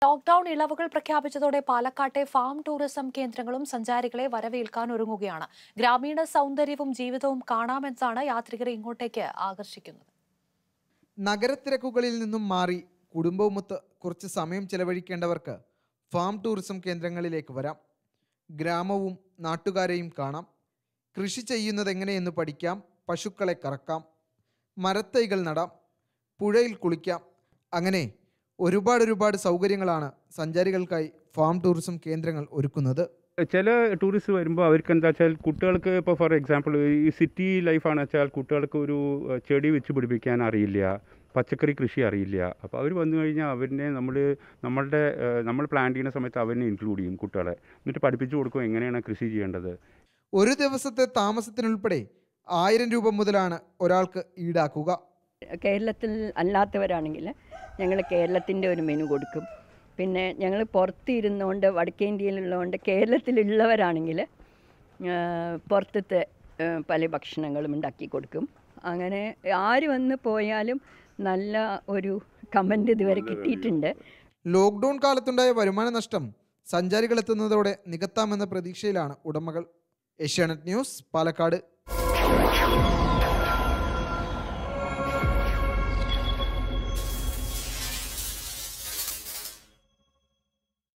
lockdown ഇളവുകൾ പ്രഖ്യാപിച്ചതോടെ പാലക്കാട്ടെ ഫാം ടൂറിസം കേന്ദ്രങ്ങളും സഞ്ചാരികളെ വരവേൽക്കാൻ ഒരുങ്ങുകയാണ് ഗ്രാമീണ സൗന്ദര്യവും ജീവിതവും കാണാമെന്നാണ് യാത്രികരെ ഇങ്ങോട്ടേക്ക് ആകർഷിക്കുന്നത് നഗരത്തിരക്കുകളിൽ നിന്നും മാറി കുടുംബവുമൊത്ത് കുറച്ച് സമയം ചെലവഴിക്കേണ്ടവർക്ക് ഫാം ടൂറിസം കേന്ദ്രങ്ങളിലേക്ക് വരാം ഗ്രാമവും നാട്ടുകാരെയും കാണാം കൃഷി ചെയ്യുന്നത് എങ്ങനെയെന്ന് പഠിക്കാം പശുക്കളെ കറക്കാം മരത്തൈകൾ നടാം പുഴയിൽ കുളിക്കാം അങ്ങനെ ഒരുപാട് ഒരുപാട് സൗകര്യങ്ങളാണ് സഞ്ചാരികൾക്കായി ഫാം ടൂറിസം കേന്ദ്രങ്ങൾ ഒരുക്കുന്നത് ചില ടൂറിസ്റ്റ് വരുമ്പോൾ അവർക്ക് എന്താ വെച്ചാൽ കുട്ടികൾക്ക് ഇപ്പോൾ ഫോർ എക്സാമ്പിൾ ഈ സിറ്റി ലൈഫാണ് വെച്ചാൽ കുട്ടികൾക്ക് ഒരു ഏഹ്, ചെടി വെച്ച് പിടിപ്പിക്കാൻ അറിയില്ല പച്ചക്കറി കൃഷി അറിയില്ല അപ്പോൾ അവർ വന്നു കഴിഞ്ഞാൽ അവരിനെ നമ്മൾ നമ്മളുടെ ഏഹ്, നമ്മൾ പ്ലാൻ ചെയ്യുന്ന സമയത്ത് അവരിനെ ഇൻക്ലൂഡ് ചെയ്യും കുട്ടികളെ എന്നിട്ട് പഠിപ്പിച്ചു കൊടുക്കും എങ്ങനെയാണ് കൃഷി ചെയ്യേണ്ടത് ഒരു ദിവസത്തെ താമസത്തിനുൾപ്പെടെ ആയിരം രൂപ മുതലാണ് ഒരാൾക്ക് ഈടാക്കുക കേരളത്തിൽ അല്ലാത്തവരാണെങ്കിൽ ഞങ്ങൾ കേരളത്തിൻ്റെ ഒരു മെനു കൊടുക്കും പിന്നെ ഞങ്ങൾ പുറത്ത് ഇരുന്നുകൊണ്ട് വടക്കേ ഇന്ത്യയിലുള്ളതുകൊണ്ട് കേരളത്തിലുള്ളവരാണെങ്കിൽ പുറത്തത്തെ ആ, പല ഭക്ഷണങ്ങളും ഉണ്ടാക്കി കൊടുക്കും അങ്ങനെ ആര് വന്ന് പോയാലും നല്ല ഒരു കമൻ്റ് ഇതുവരെ കിട്ടിയിട്ടുണ്ട് ലോക്ക്ഡൌൺ കാലത്തുണ്ടായ വരുമാന നഷ്ടം സഞ്ചാരികൾ എത്തുന്നതോടെ നികത്താമെന്ന പ്രതീക്ഷയിലാണ് ഉടമകൾ ഏഷ്യാനെറ്റ് ന്യൂസ് പാലക്കാട്